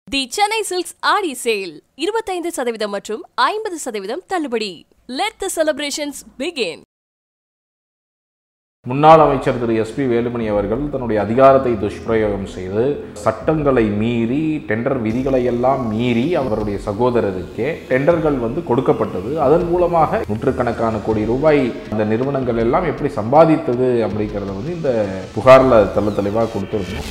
தி Chennai silks Aadi sale இருபத்தைந்து சதவீதம் மற்றும் ஐம்பது சதவீதம் தள்ளுபடி லெட் த செலிப்ரேஷன்ஸ் பிகின் முன்னாள் அமைச்சர் திரு எஸ்பி வேலுமணி அவர்கள் தன்னுடைய அதிகாரத்தை துஷ்பிரயோகம் செய்து சட்டங்களை மீறி டெண்டர் விதிகளை எல்லாம் மீறி அவருடைய சகோதரருக்கே டெண்டர்கள் வந்து கொடுக்கப்பட்டது அதன் மூலமாக நூற்றுக்கணக்கான கோடி ரூபாய் அந்த நிறுவனங்கள் எல்லாம் எப்படி சம்பாதித்தது அப்படிங்கிறத வந்து இந்த புகாரில் தெள்ள தெளிவாக கொடுத்துருந்தோம்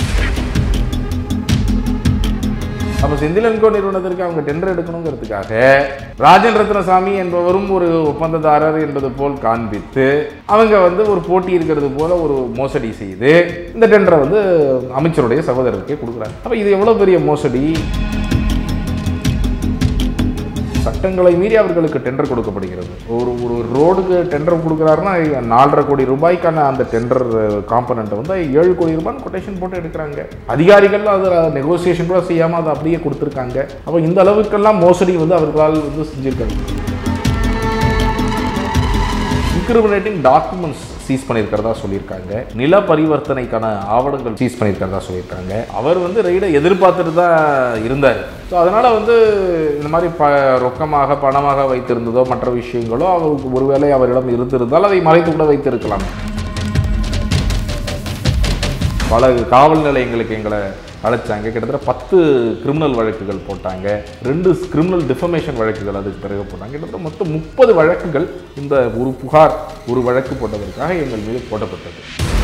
அப்போ செந்திலன்கோ நிறுவனத்திற்கு அவங்க டெண்டர் எடுக்கணுங்கிறதுக்காக ராஜன் ரத்னசாமி என்பவரும் ஒரு ஒப்பந்ததாரர் என்பது போல் காண்பித்து அவங்க வந்து ஒரு போட்டி இருக்கிறது போல ஒரு மோசடி செய்து இந்த டெண்டரை வந்து அமைச்சருடைய சகோதரருக்கே கொடுக்குறாங்க அப்போ இது எவ்வளோ பெரிய மோசடி சட்டங்களை மீறி அவர்களுக்கு டெண்டர் கொடுக்கப்படுகிறது ஒரு ஒரு ரோடுக்கு டெண்டர் கொடுக்குறாருன்னா நாலரை கோடி ரூபாய்க்கான அந்த டெண்டர் காம்பனண்ட்டை வந்து ஏழு கோடி ரூபாய் கொட்டேஷன் போட்டு எடுக்கிறாங்க அதிகாரிகள் அதில் நெகோசியேஷன் கூட செய்யாமல் அதை அப்படியே கொடுத்துருக்காங்க அப்போ இந்த அளவுக்கெல்லாம் மோசடி வந்து அவர்களால் வந்து செஞ்சுருக்காங்க இன்கிரிமினேட்டிங் டாக்குமெண்ட்ஸ் சீஸ் பண்ணியிருக்கிறதா சொல்லியிருக்காங்க நில பரிவர்த்தனைக்கான ஆவணங்கள் சீஸ் பண்ணியிருக்கிறதா சொல்லியிருக்காங்க அவர் வந்து ரெய்டை எதிர்பார்த்துட்டு தான் இருந்தார் ஸோ அதனால் வந்து இந்த மாதிரி ப ரொக்கமாக பணமாக வைத்திருந்ததோ மற்ற விஷயங்களோ அவருக்கு ஒருவேளை அவரிடம் இருந்திருந்தால் அதை மறைத்து கூட வைத்திருக்கலாம் பல காவல் நிலையங்களுக்கு எங்களை அழைச்சாங்க கிட்டத்தட்ட பத்து கிரிமினல் வழக்குகள் போட்டாங்க ரெண்டு கிரிமினல் டிஃபமேஷன் வழக்குகள் அதுக்கு பிறகு போட்டாங்க கிட்டத்தட்ட மொத்தம் முப்பது வழக்குகள் இந்த ஒரு புகார் ஒரு வழக்கு போட்டதற்காக எங்கள் மீது போடப்பட்டது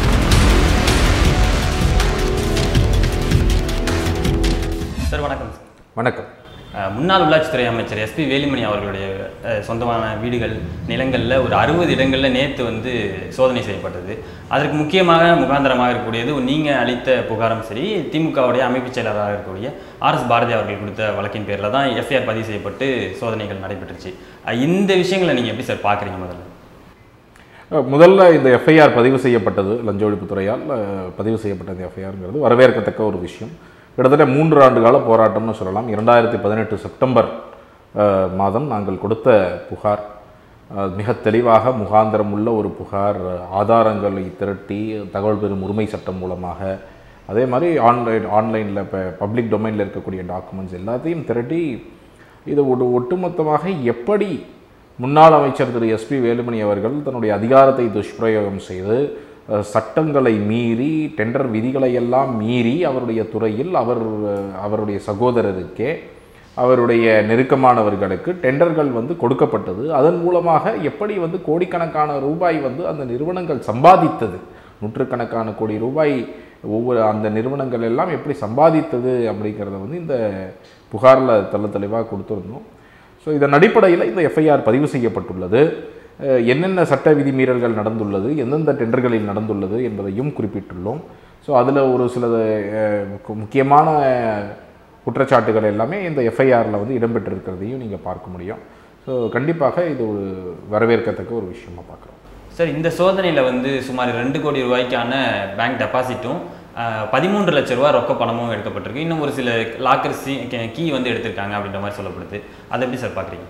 சார் வணக்கம் சார் வணக்கம் அஹ், முன்னாள் உள்ளாட்சித்துறை அமைச்சர் எஸ்பி வேலுமணி அவர்களுடைய அஹ், சொந்தமான வீடுகள் நிலங்களில் ஒரு அறுபது இடங்களில் நேற்று வந்து சோதனை செய்யப்பட்டது அதற்கு முக்கியமாக முகாந்திரமாக இருக்கக்கூடியது நீங்கள் அளித்த புகாரும் சரி திமுகவுடைய அமைப்புச் செயலராக இருக்கக்கூடிய ஆர்எஸ் பாரதி அவர்கள் கொடுத்த வழக்கின் பேரில் தான் எஃப்ஐஆர் பதிவு செய்யப்பட்டு சோதனைகள் நடைபெற்றுச்சு அஹ், இந்த விஷயங்களை நீங்கள் எப்படி சார் பார்க்குறீங்க முதல்ல அஹ் முதல்ல இந்த எஃப்ஐஆர் பதிவு செய்யப்பட்டது லஞ்ச ஒழிப்புத்துறையால் அஹ், பதிவு செய்யப்பட்ட இந்த எஃப்ஐஆருங்கிறது வரவேற்கத்தக்க ஒரு விஷயம் கிட்டத்தட்ட மூன்று ஆண்டு கால போராட்டம்னு சொல்லலாம் இரண்டாயிரத்தி பதினெட்டு செப்டம்பர் அஹ், மாதம் நாங்கள் கொடுத்த புகார் அஹ், மிக தெளிவாக முகாந்திரம் உள்ள ஒரு புகார் அஹ், ஆதாரங்களை திரட்டி தகவல் பெறும் உரிமை சட்டம் மூலமாக அதே மாதிரி ஆன்லைன் ஆன்லைனில் இப்போ பப்ளிக் டொமைனில் இருக்கக்கூடிய டாக்குமெண்ட்ஸ் எல்லாத்தையும் திரட்டி இது ஒரு ஒட்டுமொத்தமாக எப்படி முன்னாள் அமைச்சர் திரு எஸ்பி வேலுமணி அவர்கள் தன்னுடைய அதிகாரத்தை துஷ்பிரயோகம் செய்து அஹ், சட்டங்களை மீறி டெண்டர் விதிகளை எல்லாம் மீறி அவருடைய துறையில் அவர் அஹ், அவருடைய சகோதரருக்கே அவருடைய நெருக்கமானவர்களுக்கு டெண்டர்கள் வந்து கொடுக்கப்பட்டது அதன் மூலமாக எப்படி வந்து கோடிக்கணக்கான ரூபாய் வந்து அந்த நிறுவனங்கள் சம்பாதித்தது நூற்றுக்கணக்கான கோடி ரூபாய் ஒவ்வொரு அந்த நிறுவனங்கள் எல்லாம் எப்படி சம்பாதித்தது அப்படிங்கிறத வந்து இந்த புகாரில் தெள்ள தெளிவாக கொடுத்துருந்தோம் ஸோ இதன் அடிப்படையில் இந்த எஃப்ஐஆர் பதிவு செய்யப்பட்டுள்ளது அஹ் என்னென்ன சட்ட விதிமீறல்கள் நடந்துள்ளது எந்தெந்த டெண்டர்களில் நடந்துள்ளது என்பதையும் குறிப்பிட்டுள்ளோம் ஸோ அதில் ஒரு சில அஹ், முக்க- முக்கியமான குற்றச்சாட்டுகள் எல்லாமே இந்த எஃப்ஐஆரில் வந்து இடம்பெற்றிருக்கிறதையும் நீங்கள் பார்க்க முடியும் ஸோ கண்டிப்பாக இது ஒரு வரவேற்கத்தக்க ஒரு விஷயமா பார்க்குறோம் சார் இந்த சோதனையில் வந்து சுமார் ரெண்டு கோடி ரூபாய்க்கான பேங்க் டெபாசிட்டும் பதிமூன்று லட்ச ரூபாய் ரொக்க பணமும் எடுக்கப்பட்டிருக்கு இன்னும் ஒரு சில லாக்கர் சி கீ வந்து எடுத்திருக்காங்க அப்படின்ற மாதிரி சொல்லப்படுது அதை எப்படி சார் பார்க்குறீங்க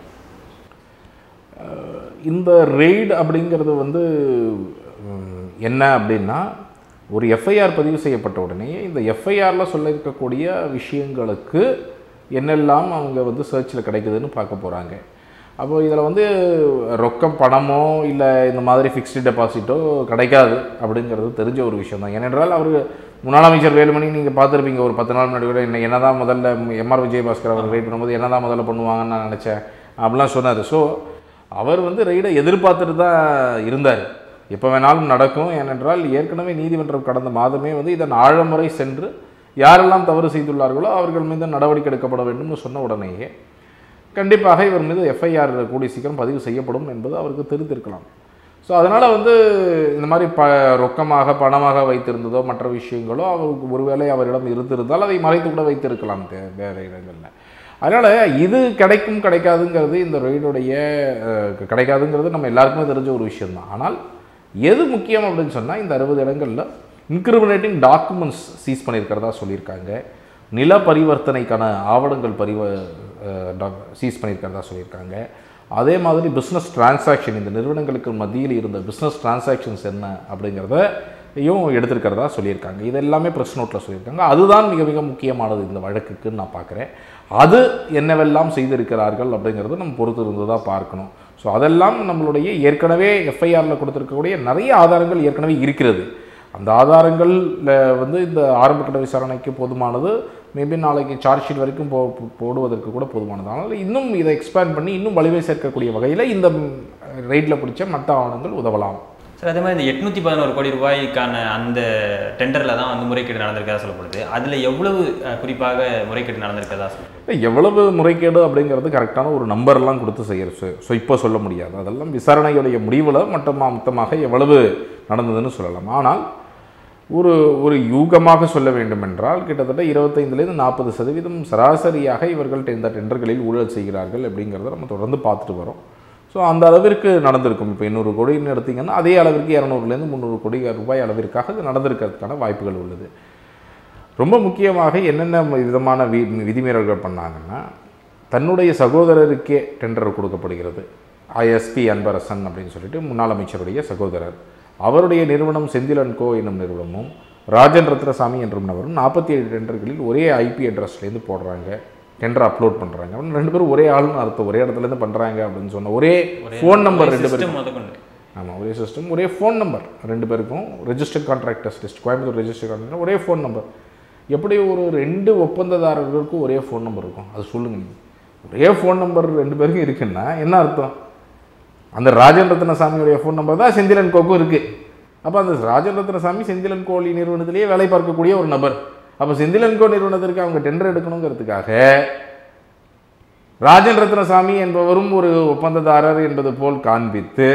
அஹ் இந்த ரெய்டு அப்படிங்கிறது வந்து உம், என்ன அப்படின்னா ஒரு எஃப்ஐஆர் பதிவு செய்யப்பட்ட உடனே இந்த எஃப்ஐஆரில் சொல்ல இருக்கக்கூடிய விஷயங்களுக்கு என்னெல்லாம் அவங்க வந்து சர்ச்சில் கிடைக்குதுன்னு பார்க்க போகிறாங்க அப்போ இதில் வந்து ரொக்கம் பணமோ இல்லை இந்த மாதிரி ஃபிக்ஸ்டு டெபாசிட்டோ கிடைக்காது அப்படிங்கிறது தெரிஞ்ச ஒரு விஷயம் தான் ஏனென்றால் அவர் முன்னாள் அமைச்சர் வேலுமணி நீங்கள் பார்த்துருப்பீங்க ஒரு பத்து நாள் முன்னாடி கூட என்ன என்னதான் முதல்ல எம்ஆர் விஜயபாஸ்கர் அவர் வெயிட் பண்ணும்போது என்னதான் முதல்ல பண்ணுவாங்கன்னு நான் நினச்சேன் அப்படிலாம் சொன்னார் ஸோ அவர் வந்து ரெய்டை எதிர்பார்த்துட்டு தான் இருந்தார் எப்போ வேணாலும் நடக்கும் ஏனென்றால் ஏற்கனவே நீதிமன்றம் கடந்த மாதமே வந்து இதன் ஆழமுறை சென்று யாரெல்லாம் தவறு செய்துள்ளார்களோ அவர்கள் மீது நடவடிக்கை எடுக்கப்பட வேண்டும்னு சொன்ன உடனேயே கண்டிப்பாக இவர் மீது எஃப்ஐஆர் கூடிய சீக்கிரம் பதிவு செய்யப்படும் என்பது அவருக்கு தெரிந்திருக்கலாம் ஸோ அதனால் வந்து இந்த மாதிரி ப ரொக்கமாக பணமாக வைத்திருந்ததோ மற்ற விஷயங்களோ அவருக்கு ஒருவேளை அவரிடம் இருந்திருந்தால் அதை மறைத்து கூட வைத்திருக்கலாம் தே- வேறு இடங்களில் அதனால் இது கிடைக்கும் கிடைக்காதுங்கிறது இந்த ரெய்டுடைய அஹ், கிடைக்காதுங்கிறது நம்ம எல்லாருக்குமே தெரிஞ்ச ஒரு விஷயம்தான் ஆனால் எது முக்கியம் அப்படின்னு சொன்னால் இந்த அறுபது இடங்களில் இன்கிரிமினேட்டிங் டாக்குமெண்ட்ஸ் சீஸ் பண்ணியிருக்கிறதா சொல்லியிருக்காங்க நில பரிவர்த்தனைக்கான ஆவணங்கள் பரிவ சீஸ் பண்ணியிருக்கிறதா சொல்லியிருக்காங்க அதே மாதிரி பிஸ்னஸ் டிரான்சாக்ஷன் இந்த நிறுவனங்களுக்கு மத்தியில் இருந்த பிஸ்னஸ் டிரான்சாக்ஷன்ஸ் என்ன அப்படிங்கிறத யும் எடுத்திருக்கிறதா சொல்லியிருக்காங்க இது எல்லாமே ப்ரெஸ் நோட்டில் சொல்லியிருக்காங்க அதுதான் மிக மிக முக்கியமானது இந்த வழக்குக்குன்னு நான் பார்க்குறேன் அது என்னவெல்லாம் செய்திருக்கிறார்கள் அப்படிங்கிறது நம்ம பொறுத்து இருந்து தான் பார்க்கணும் ஸோ அதெல்லாம் நம்மளுடைய ஏற்கனவே எஃப்ஐஆரில் கொடுத்துருக்கக்கூடிய நிறைய ஆதாரங்கள் ஏற்கனவே இருக்கிறது அந்த ஆதாரங்கள்ல வந்து இந்த ஆரம்பகட்ட விசாரணைக்கு போதுமானது மேபி நாளைக்கு சார்ஜ் ஷீட் வரைக்கும் போ போ- போடுவதற்கு கூட போதுமானது ஆனால் இன்னும் இதை எக்ஸ்பேண்ட் பண்ணி இன்னும் வலிமை சேர்க்கக்கூடிய வகையில் இந்த ரைட்டில் பிடிச்ச மற்ற ஆவணங்கள் உதவலாம் சார் அதே மாதிரி இந்த எட்நூத்தி பதினோரு கோடி ரூபாய்க்கான அந்த டெண்டரில் தான் வந்து முறைகேடு நடந்திருக்கதா சொல்லப்படுது அதில் எவ்வளவு அஹ், குறிப்பாக முறைகேடு நடந்திருக்கதா சொல்லப்படுது எவ்வளவு முறைகேடு அப்படிங்கிறது கரெக்டான ஒரு நம்பர்லாம் கொடுத்து செய்யறது ஸோ இப்போ சொல்ல முடியாது அதெல்லாம் விசாரணையுடைய முடிவில் மொத்தமாக மொத்தமாக எவ்வளவு நடந்ததுன்னு சொல்லலாம் ஆனால் ஒரு ஒரு யூகமாக சொல்ல வேண்டும் என்றால் கிட்டத்தட்ட இருபத்தைந்துலேருந்து நாற்பது சதவீதம் சராசரியாக இவர்கள் இந்த டெண்டர்களில் ஊழல் செய்கிறார்கள் அப்படிங்கிறத நம்ம தொடர்ந்து பார்த்துட்டு வரோம் ஸோ அந்த அளவிற்கு நடந்திருக்கும் இப்போ இன்னொரு கோடின்னு எடுத்தீங்கன்னா அதே அளவிற்கு இரநூறுலேருந்து முந்நூறு கோடி ரூபாய் அளவிற்காக இது நடந்திருக்கிறதுக்கான வாய்ப்புகள் உள்ளது ரொம்ப முக்கியமாக என்னென்ன விதமான வி விதிமீறல்கள் பண்ணாங்கன்னா தன்னுடைய சகோதரருக்கே டெண்டர் கொடுக்கப்படுகிறது ஐஎஸ்பி அன்பரசன் அப்படின்னு சொல்லிட்டு முன்னாள் அமைச்சருடைய சகோதரர் அவருடைய நிறுவனம் செந்திலன் கோ என்னும் நிறுவனமும் ராஜன் ரத்னசாமி என்றும் நபரும் நாற்பத்தி ஏழு டெண்டர்களில் ஒரே ஐபி அட்ரஸ்லேருந்து போடுறாங்க டெண்டர் அப்லோட் பண்ணுறாங்க ரெண்டு பேரும் ஒரே ஆளுன்னு அர்த்தம் ஒரே இடத்துலேருந்து பண்ணுறாங்க அப்படின்னு சொன்ன ஒரே ஃபோன் நம்பர் ரெண்டு பேரும் சிஸ்டம் முதற்கொண்டு ஆமாம் ஒரே சிஸ்டம் ஒரே ஃபோன் நம்பர் ரெண்டு பேருக்கும் registered contractors list Coimbatore register contractor ஒரே ஃபோன் நம்பர் எப்படி ஒரு ரெண்டு ஒப்பந்ததாரர்களுக்கும் ஒரே ஃபோன் நம்பர் இருக்கும் அது சொல்லுங்க நீங்க. ஒரே ஃபோன் நம்பர் ரெண்டு பேருக்கும் இருக்குன்னா என்ன அர்த்தம் அந்த ராஜன் ரத்னசாமியுடைய ஃபோன் நம்பர் தான் செந்திலன் கோக்கும் இருக்குது அப்போ அந்த ராஜன் ரத்னசாமி செந்திலன் கோழி நிறுவனத்திலேயே வேலை பார்க்கக்கூடிய ஒரு நபர் அப்போ செந்திலன் கோ நிறுவனத்திற்கு அவங்க டெண்டர் எடுக்கணுங்கிறதுக்காக ராஜன் ரத்னசாமி என்பவரும் ஒரு ஒப்பந்ததாரர் என்பது போல் காண்பித்து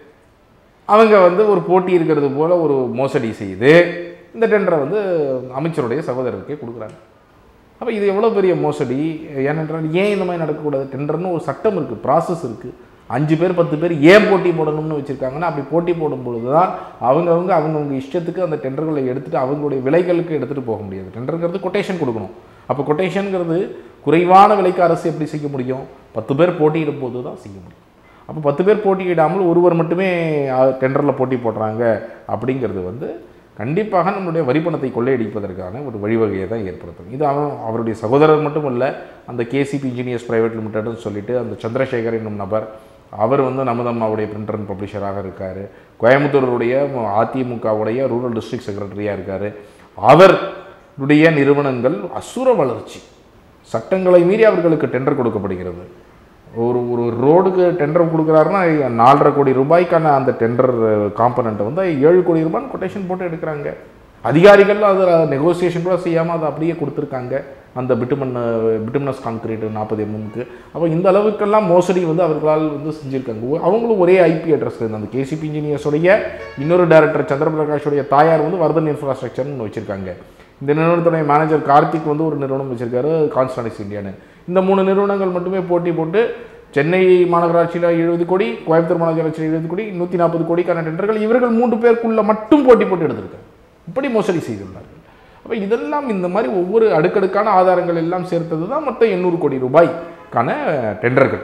அவங்க வந்து ஒரு போட்டி இருக்கிறது போல ஒரு மோசடி செய்து இந்த டெண்டரை வந்து அமைச்சருடைய சகோதரருக்கே கொடுக்குறாங்க அப்போ இது எவ்வளோ பெரிய மோசடி ஏனென்றால் ஏன் இந்த மாதிரி நடக்கக்கூடாது டெண்டர்னு ஒரு சட்டம் இருக்குது ப்ராசஸ் இருக்குது அஞ்சு பேர் பத்து பேர் ஏன் போட்டி போடணும்னு வச்சுருக்காங்கன்னா அப்படி போட்டி போடும் பொழுது தான் அவங்கவுங்க அவங்கவுங்க இஷ்டத்துக்கு அந்த டெண்டர்களை எடுத்துகிட்டு அவங்களுடைய விலைகளுக்கு எடுத்துகிட்டு போக முடியாது டெண்டருங்கிறது கொட்டேஷன் கொடுக்கணும் அப்போ கொட்டேஷனுங்கிறது குறைவான விலைக்கு அரசு எப்படி செய்ய முடியும் பத்து பேர் போட்டியிடும் போது தான் செய்ய முடியும் அப்போ பத்து பேர் போட்டியிடாமல் ஒருவர் மட்டுமே டெண்டரில் போட்டி போடுறாங்க அப்படிங்கிறது வந்து கண்டிப்பாக நம்மளுடைய வரிப்பணத்தை கொள்ளையடிப்பதற்கான ஒரு வழிவகையை தான் ஏற்படுத்தும் இது அவன் அவருடைய சகோதரர் மட்டும் இல்லை அந்த கேசிபி இன்ஜினியர்ஸ் பிரைவேட் லிமிடெட்னு சொல்லிட்டு அந்த சந்திரசேகர் என்னும் நபர் அவர் வந்து நமதம்மாவுடைய பிரிண்டர் அண்ட் பப்ளிஷராக இருக்கார் கோயம்புத்தூருடைய அதிமுகவுடைய ரூரல் டிஸ்ட்ரிக்ட் செக்ரட்டரியாக இருக்கார் அவருடைய நிறுவனங்கள் அசுர வளர்ச்சி சட்டங்களை மீறி அவர்களுக்கு டெண்டர் கொடுக்கப்படுகிறது ஒரு ஒரு ரோடுக்கு டெண்டர் கொடுக்குறாருன்னா நாலரை கோடி ரூபாய்க்கான அந்த டெண்டர் காம்பனண்ட்டை வந்து ஏழு கோடி ரூபான்னு கொட்டேஷன் போட்டு எடுக்கிறாங்க அதிகாரிகள் அதை நெகோசியேஷன் கூட செய்யாமல் அதை அப்படியே கொடுத்துருக்காங்க அந்த பிட்டுமன் பிட்டுமனஸ் கான்கிரீட் நாற்பது எம்எம்க்கு அப்போ இந்த அளவுக்கெல்லாம் மோசடி வந்து அவர்களால் வந்து செஞ்சுருக்காங்க ஒ- அவங்களும் ஒரே ஐபி அட்ரஸ் இருந்து அந்த கேசிபி இன்ஜினியர்ஸோடைய இன்னொரு டைரக்டர் சந்திரபிரகாஷோடைய தாயார் வந்து வர்தன் இன்ஃப்ராஸ்ட்ரக்சர்னு வச்சுருக்காங்க இந்த நிறுவனத்துடைய மேனேஜர் கார்த்திக் வந்து ஒரு நிறுவனம் வச்சிருக்காரு கான்ஸ்டானிக்ஸ் இந்தியான்னு இந்த மூணு நிறுவனங்கள் மட்டுமே போட்டி போட்டு சென்னை மாநகராட்சியில் எழுபது கோடி கோயம்புத்தூர் மாநகராட்சியில் எழுபது கோடி நூற்றி நாற்பது கோடிக்கான டெண்டர்கள் இவர்கள் மூன்று பேருக்குள்ள மட்டும் போட்டி போட்டு எடுத்திருக்காங்க இப்படி மோசடி செய்துள்ளார்கள் அப்போ இதெல்லாம் இந்த மாதிரி ஒவ்வொரு அடுக்கடுக்கான ஆதாரங்கள் எல்லாம் சேர்த்தது தான் மொத்தம் எண்ணூறு கோடி ரூபாய்க்கான டெண்டர்கள்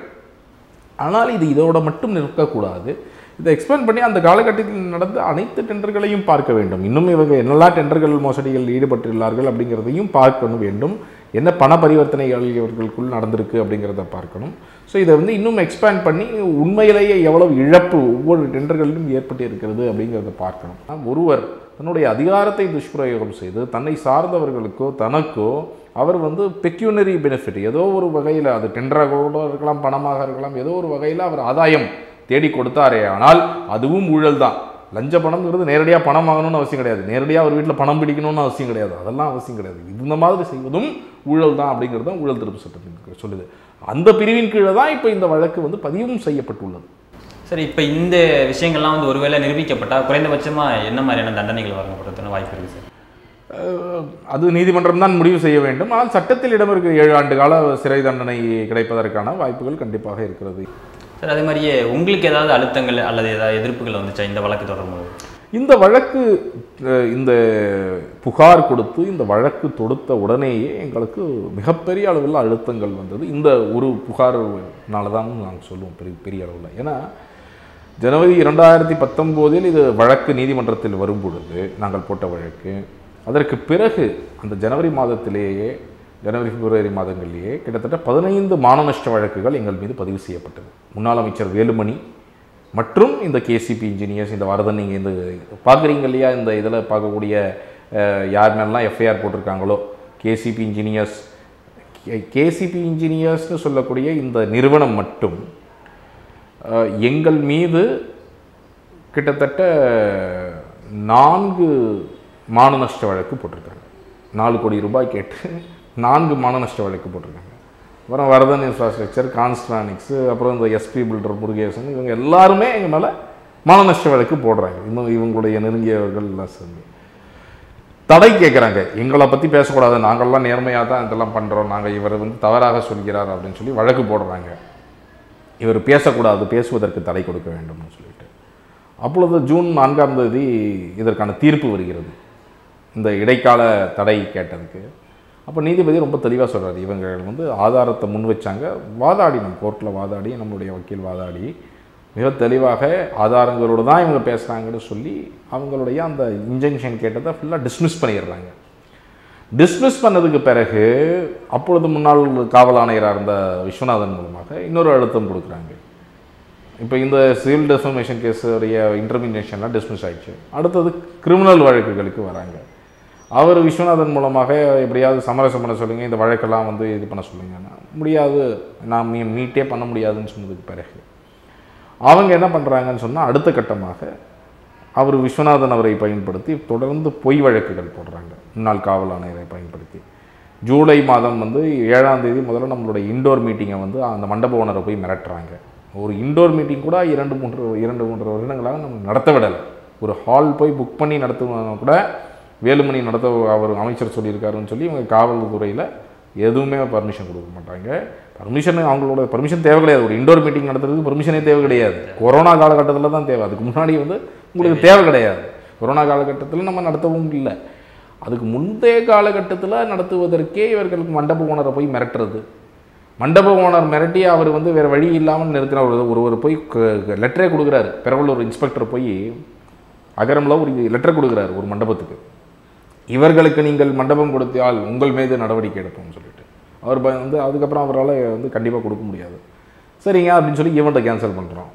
ஆனால் இது இதோட மட்டும் நிற்கக்கூடாது இதை எக்ஸ்பேண்ட் பண்ணி அந்த காலகட்டத்தில் நடந்த அனைத்து டெண்டர்களையும் பார்க்க வேண்டும் இன்னும் இவங்க என்னெல்லாம் டெண்டர்கள் மோசடிகள் ஈடுபட்டுள்ளார்கள் அப்படிங்கிறதையும் பார்க்கணும் வேண்டும் என்ன பண பரிவர்த்தனைகள் இவர்களுக்குள் நடந்திருக்கு அப்படிங்கிறத பார்க்கணும் ஸோ இதை வந்து இன்னும் எக்ஸ்பேண்ட் பண்ணி உண்மையிலேயே எவ்வளவு இழப்பு ஒவ்வொரு டெண்டர்களிலும் ஏற்பட்டு இருக்கிறது அப்படிங்கிறத பார்க்கணும் ஆனா, ஒருவர் தன்னுடைய அதிகாரத்தை துஷ்பிரயோகம் செய்து தன்னை சார்ந்தவர்களுக்கோ தனக்கோ அவர் வந்து பெக்யூனரி பெனிஃபிட் ஏதோ ஒரு வகையில் அது டெண்டராக கூட இருக்கலாம் பணமாக இருக்கலாம் ஏதோ ஒரு வகையில் அவர் ஆதாயம் தேடி கொடுத்தாரே ஆனால் அதுவும் ஊழல் தான் லஞ்ச பணம்ங்கிறது நேரடியாக பணம் வாங்கணும்னு அவசியம் கிடையாது நேரடியாக அவர் வீட்டில் பணம் பிடிக்கணும்னு அவசியம் கிடையாது அதெல்லாம் அவசியம் கிடையாது இந்த மாதிரி செய்வதும் ஊழல் தான் அப்படிங்கிறது தான் ஊழல் திருப்பு சட்டத்தின் சொல்லுது அந்த பிரிவின் கீழே தான் இப்போ இந்த வழக்கு வந்து பதிவும் செய்யப்பட்டுள்ளது சரி இப்போ இந்த விஷயங்கள்லாம் வந்து ஒருவேளை நிரூபிக்கப்பட்டால் குறைந்தபட்சமாக என்ன மாதிரியான தண்டனைகள் வழங்கப்படுறதுன்னு வாய்ப்பு இருக்குது சார் அஹ், அது நீதிமன்றம் தான் முடிவு செய்ய வேண்டும் ஆனால் சட்டத்தில் இடம் இருக்கிற ஏழு ஆண்டு கால சிறை தண்டனை கிடைப்பதற்கான வாய்ப்புகள் கண்டிப்பாக இருக்கிறது சார் அதே மாதிரியே உங்களுக்கு ஏதாவது அழுத்தங்கள் அல்லது ஏதாவது எதிர்ப்புகள் வந்துச்சா இந்த வழக்கு தொடரும்போது இந்த வழக்கு அஹ், இந்த புகார் கொடுத்து இந்த வழக்கு தொடுத்த உடனேயே எங்களுக்கு மிகப்பெரிய அளவில் அழுத்தங்கள் வந்தது இந்த ஒரு புகார்னால தான் நாங்கள் சொல்லுவோம் பெரிய பெரிய அளவில் ஏன்னா ஜனவரி இரண்டாயிரத்தி பத்தொம்போதில் இது வழக்கு நீதிமன்றத்தில் வரும் பொழுது நாங்கள் போட்ட வழக்கு அதற்கு பிறகு அந்த ஜனவரி மாதத்திலேயே ஜனவரி பிப்ரவரி மாதங்களிலேயே கிட்டத்தட்ட பதினைந்து மான நஷ்ட வழக்குகள் எங்கள் மீது பதிவு செய்யப்பட்டது முன்னாள் அமைச்சர் வேலுமணி மற்றும் இந்த கேசிபி இன்ஜினியர்ஸ் இந்த வரதன் நீங்கள் இந்த பார்க்குறீங்க இல்லையா இந்த இதில் பார்க்கக்கூடிய அஹ், யார் மேலாம் எஃப்ஐஆர் போட்டிருக்காங்களோ கேசிபி இன்ஜினியர்ஸ் கேசிபி இன்ஜினியர்ஸ்னு சொல்லக்கூடிய இந்த நிறுவனம் மட்டும் அஹ், எங்கள் மீது கிட்டத்தட்ட நான்கு மான நஷ்ட வழக்கு போட்டிருக்காங்க நாலு கோடி ரூபாய் கேட்டு நான்கு மான நஷ்ட வழக்கு போட்டிருக்காங்க அப்புறம் வரதன் இன்ஃப்ராஸ்ட்ரக்சர் கான்ஸ்ட்ரானிக்ஸு அப்புறம் இந்த எஸ்பி பில்டர் முருகேசன் இவங்க எல்லாருமே எங்கள் மேலே மான நஷ்ட வழக்கு போடுறாங்க இன்னும் இவங்களுடைய நெருங்கியவர்கள் எல்லாம் சேர்ந்து தடை கேட்குறாங்க எங்களை பற்றி பேசக்கூடாது நாங்கள்லாம் நேர்மையாக தான் இதெல்லாம் பண்ணுறோம் நாங்கள் இவர் வந்து தவறாக சொல்கிறார் அப்படின்னு சொல்லி வழக்கு போடுறாங்க இவர் பேசக்கூடாது பேசுவதற்கு தடை கொடுக்க வேண்டும்னு சொல்லிட்டு அப்பொழுது ஜூன் நான்காம் தேதி இதற்கான தீர்ப்பு வருகிறது இந்த இடைக்கால தடை கேட்டதுக்கு அப்போ நீதிபதி ரொம்ப தெளிவாக சொல்றாரு இவங்க வந்து ஆதாரத்தை முன் வச்சாங்க வாதாடினோம் கோர்ட்டில் வாதாடி நம்மளுடைய வக்கீல் வாதாடி மிக தெளிவாக ஆதாரங்களோடு தான் இவங்க பேசுகிறாங்கன்னு சொல்லி அவங்களுடைய அந்த இன்ஜெக்ஷன் கேட்டதை ஃபுல்லாக டிஸ்மிஸ் பண்ணிடுறாங்க டிஸ்மிஸ் பண்ணதுக்கு பிறகு அப்பொழுது முன்னாள் காவல் ஆணையராக இருந்த விஸ்வநாதன் மூலமாக இன்னொரு அழுத்தம் கொடுக்குறாங்க இப்போ இந்த சிவில் டெஃபமேஷன் கேஸுடைய இன்டர்மினேஷன்லாம் டிஸ்மிஸ் ஆயிடுச்சு அடுத்தது கிரிமினல் வழக்குகளுக்கு வராங்க அவர் விஸ்வநாதன் மூலமாக எப்படியாவது சமரசம் பண்ண சொல்லுங்கள் இந்த வழக்கெல்லாம் வந்து இது பண்ண சொல்லுங்கன்னா முடியாது நான் மீ மீட்டே பண்ண முடியாதுன்னு சொன்னதுக்கு பிறகு அவங்க என்ன பண்ணுறாங்கன்னு சொன்னால் அடுத்த கட்டமாக அவர் விஸ்வநாதன் அவரை பயன்படுத்தி தொடர்ந்து பொய் வழக்குகள் போடுறாங்க முன்னாள் காவல் ஆணையரை பயன்படுத்தி ஜூலை மாதம் வந்து ஏழாம் தேதி முதல்ல நம்மளுடைய இண்டோர் மீட்டிங்கை வந்து அந்த மண்டப ஓனரை போய் மிரட்டுறாங்க ஒரு இண்டோர் மீட்டிங் கூட இரண்டு மூன்று இரண்டு மூன்று வருடங்களாக நம்ம நடத்த விடலை ஒரு ஹால் போய் புக் பண்ணி நடத்துவதும் கூட வேலுமணி நடத்த அவர் அமைச்சர் சொல்லியிருக்காருன்னு சொல்லி இவங்க காவல்துறையில் எதுவுமே பர்மிஷன் கொடுக்க மாட்டாங்க பர்மிஷன் அவங்களோட பர்மிஷன் தேவை கிடையாது ஒரு இண்டோர் மீட்டிங் நடத்துறதுக்கு பர்மிஷனே தேவை கிடையாது கொரோனா காலகட்டத்தில் தான் தேவை அதுக்கு முன்னாடி வந்து உங்களுக்கு தேவை கிடையாது கொரோனா காலகட்டத்தில் நம்ம நடத்தவும் இல்லை அதுக்கு முந்தைய காலகட்டத்தில் நடத்துவதற்கே இவர்களுக்கு மண்டப ஓனரை போய் மிரட்டுறது மண்டப ஓனர் மிரட்டி அவர் வந்து வேறு வழி இல்லாமல் நிறுத்தின ஒரு ஒருவர் போய் லெட்டரே கொடுக்குறாரு பெரவலூர் இன்ஸ்பெக்டர் போய் அகரமில் ஒரு லெட்டர் கொடுக்குறாரு ஒரு மண்டபத்துக்கு இவர்களுக்கு நீங்கள் மண்டபம் கொடுத்தால் உங்கள் மீது நடவடிக்கை எடுப்போம்னு சொல்லிட்டு அவர் ப- வந்து அதுக்கப்புறம் அவரால் வந்து கண்டிப்பாக கொடுக்க முடியாது சரிங்க அப்படின்னு சொல்லி ஈவெண்ட்டை கேன்சல் பண்ணுறோம்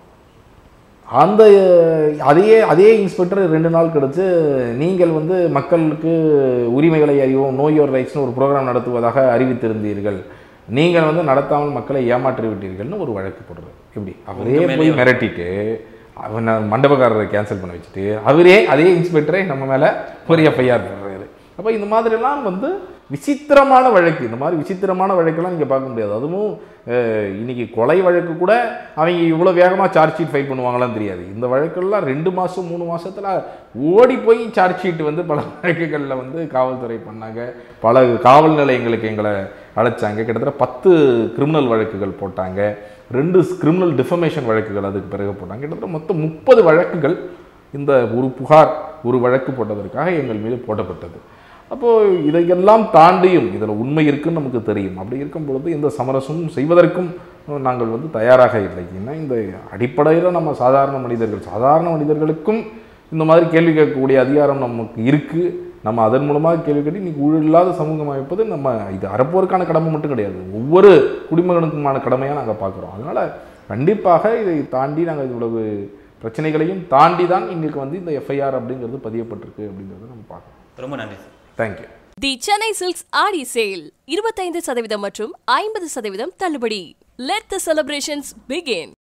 அந்த அஹ், அதே அதே இன்ஸ்பெக்டர் ரெண்டு நாள் கழிச்சு நீங்கள் வந்து மக்களுக்கு உரிமைகளை அறிவோம் நோ யோர் ரைட்ஸ்னு ஒரு ப்ரோக்ராம் நடத்துவதாக அறிவித்திருந்தீர்கள் நீங்கள் வந்து நடத்தாமல் மக்களை ஏமாற்றி விட்டீர்கள்னு ஒரு வழக்கு போடுறாரு எப்படி அவரே உங்க மேலயே போய் மிரட்டிட்டு அவன் மண்டபக்காரரை கேன்சல் பண்ண வச்சுட்டு அவரே அதே இன்ஸ்பெக்டரே நம்ம மேலே ஒரு எஃப்ஐஆர் போடுறாரு அப்போ இந்த மாதிரிலாம் வந்து விசித்திரமான வழக்கு இந்த மாதிரி விசித்திரமான வழக்கெல்லாம் நீங்கள் பார்க்க முடியாது அதுவும் அஹ், இன்னைக்கு கொலை வழக்கு கூட அவங்க இவ்வளோ வேகமாக சார்ஜ் ஷீட் ஃபைல் பண்ணுவாங்களான்னு தெரியாது இந்த வழக்கெல்லாம் ரெண்டு மாதம் மூணு மாசத்துல ஓடி போய் சார்ஜ் ஷீட் வந்து பல வழக்குகளில் வந்து காவல்துறை பண்ணாங்க பல காவல் நிலையங்களுக்கு எங்களை அழைச்சாங்க கிட்டத்தட்ட பத்து கிரிமினல் வழக்குகள் போட்டாங்க ரெண்டு கிரிமினல் டிஃபமேஷன் வழக்குகள் அதுக்கு பிறகு போட்டாங்க கிட்டத்தட்ட மொத்தம் முப்பது வழக்குகள் இந்த ஒரு புகார் ஒரு வழக்கு போட்டதற்காக எங்கள் மீது போடப்பட்டது அப்போது இதையெல்லாம் தாண்டியும் இதில் உண்மை இருக்குன்னு நமக்கு தெரியும் அப்படி இருக்கும் பொழுது இந்த சமரசமும் செய்வதற்கும் நாங்கள் வந்து தயாராக இல்லை ஏன்னா இந்த அடிப்படையில் நம்ம சாதாரண மனிதர்கள் சாதாரண மனிதர்களுக்கும் இந்த மாதிரி கேள்வி கேட்கக்கூடிய அதிகாரம் நமக்கு இருக்குது நம்ம அதன் மூலமாக கேள்வி கேட்டு இன்னைக்கு ஊழல் இல்லாத சமூகம் அமைப்பது நம்ம இது அறப்போருக்கான கடமை மட்டும் கிடையாது ஒவ்வொரு குடிமகனுக்குமான கடமையாக நாங்கள் பார்க்குறோம் அதனால் கண்டிப்பாக இதை தாண்டி நாங்கள் இவ்வளவு பிரச்சனைகளையும் தாண்டி தான் இன்றைக்கு வந்து இந்த எஃப்ஐஆர் அப்படிங்கிறது பதியப்பட்டிருக்கு அப்படிங்கிறத நம்ம பார்க்குறோம் ரொம்ப நன்றி sir thank you the Chennai silks Aadi sale இருபத்தைந்து சதவீதம் மற்றும் ஐம்பது சதவீதம் தள்ளுபடி லெட் த செலிப்ரேஷன்ஸ் பிகின்